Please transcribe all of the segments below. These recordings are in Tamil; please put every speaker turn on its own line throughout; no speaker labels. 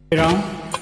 ராம்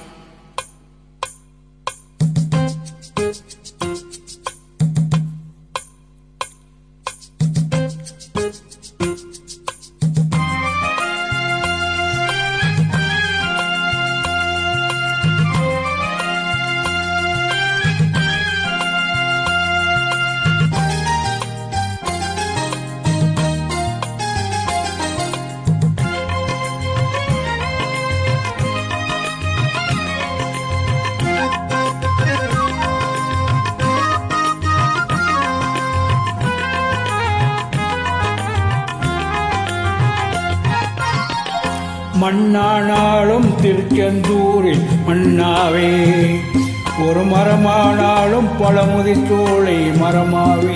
மண்ணானாலும் திருச்செந்தூரில் மண்ணாவே ஒரு மரமானாலும் பழமுதிர்ச்சோலை மரமாவே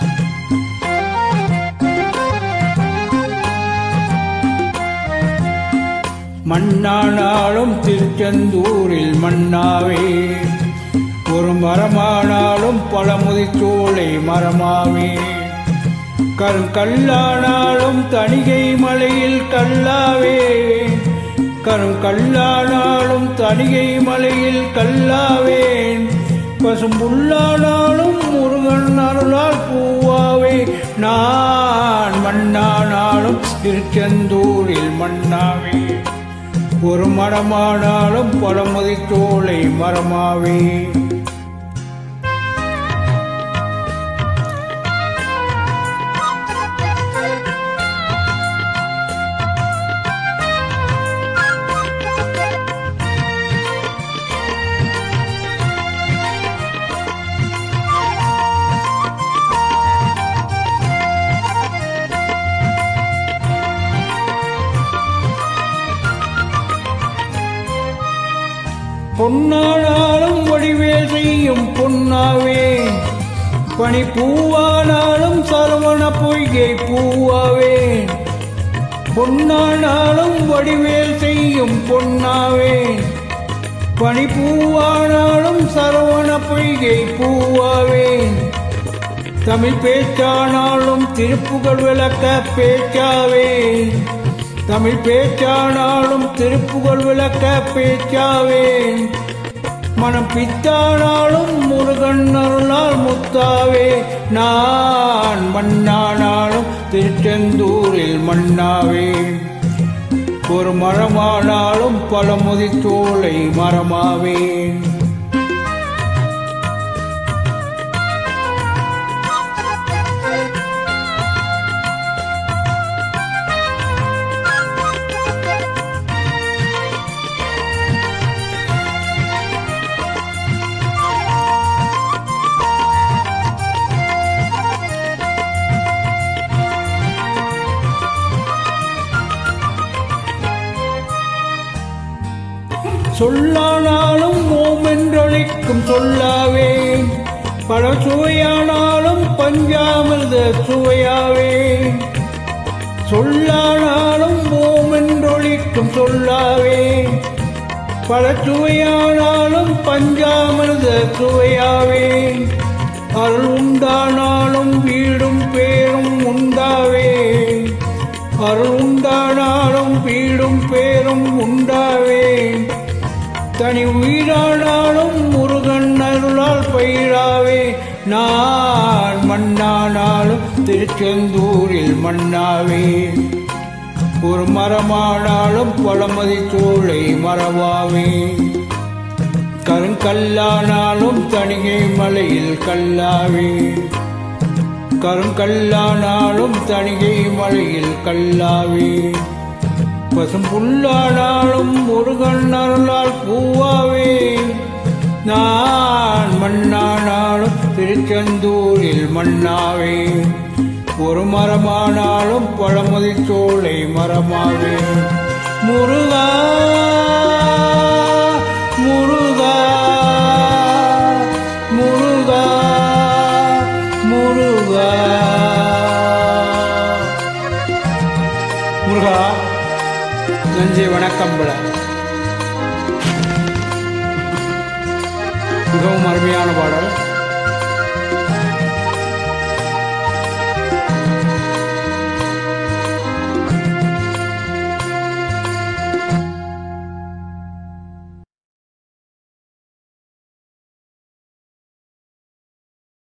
மண்ணானாலும் திருச்செந்தூரில் மண்ணாவே ஒரு மரமானாலும் பழமுதிர்ச்சோலை மரமாவே கருங்கல்லானாலும் தணிகை மலையில் கல்லாவே கருங்கல்லானாலும் தணிகை மலையில் கல்லாவேன் பசும்புல்லானாலும் முருகன் அருளால் பூவாவே நான் மண்ணானாலும் திருச்செந்தூரில் மண்ணாவே ஒரு மரமானாலும் பழமுதிர்ச்சோலை மரமாவே பொன்னானாலும் வடிவேல் செய்யும் பொன்னாவே பனி பூவானாலும் சரவண பொய்கை பூவாவே பொன்னானாலும் வடிவேல் செய்யும் பொன்னாவே பனி பூவானாலும் சரவண பொய்கை பூவாவே தமிழ் பேச்சானாலும் திருப்புகழ் விளக்க பேச்சாவே தமிழ் பேச்சானாலும் திருப்புகழ் விளக்க பேச்சாவே மனம் பித்தானாலும் முருகன் அருளால் முத்தாவே நான் மண்ணானாலும் திருச்செந்தூரில் மண்ணாவே ஒரு மரமானாலும் பழமுதிர்ச்சோலை மரமாவே சொல்லானாலும் ஓமென்றழைக்கும் சொல்லாவே பல சுவையானாலும் பஞ்சாமிர்த சுவையாவே சொல்லானாலும் ஓமென்றொழிக்கும் சொல்லாவே பல சுவையானாலும் பஞ்சாமிர்த சுவையாவே அருள் உண்டானாலும் வீடும் பேரும் உண்டாவே அருள் உண்டானாலும் வீடும் பேரும் உண்டாவே தனி உயிரானாலும் முருகன் அருளால் பயிராவே நான் மண்ணானாலும் திருச்செந்தூரில் மண்ணாவே ஒரு மரமானாலும் பழமதி சோலை மரவாவே கருங்கல்லானாலும் தணிகை மலையில் கல்லாவே கருங்கல்லானாலும் தணிகை மலையில் கல்லாவே பசும் புல்லானாலும் முருகன் அருளால் பூவாவே நான் மண்ணானாலும் திருச்செந்தூரில் மண்ணாவே ஒரு மரமானாலும் பழமதி சோலை மரமாவே முருகா முருகா முருகா முருகா முருகா நன்றி வணக்கம் பல மிகவும் அருமையான பாடல்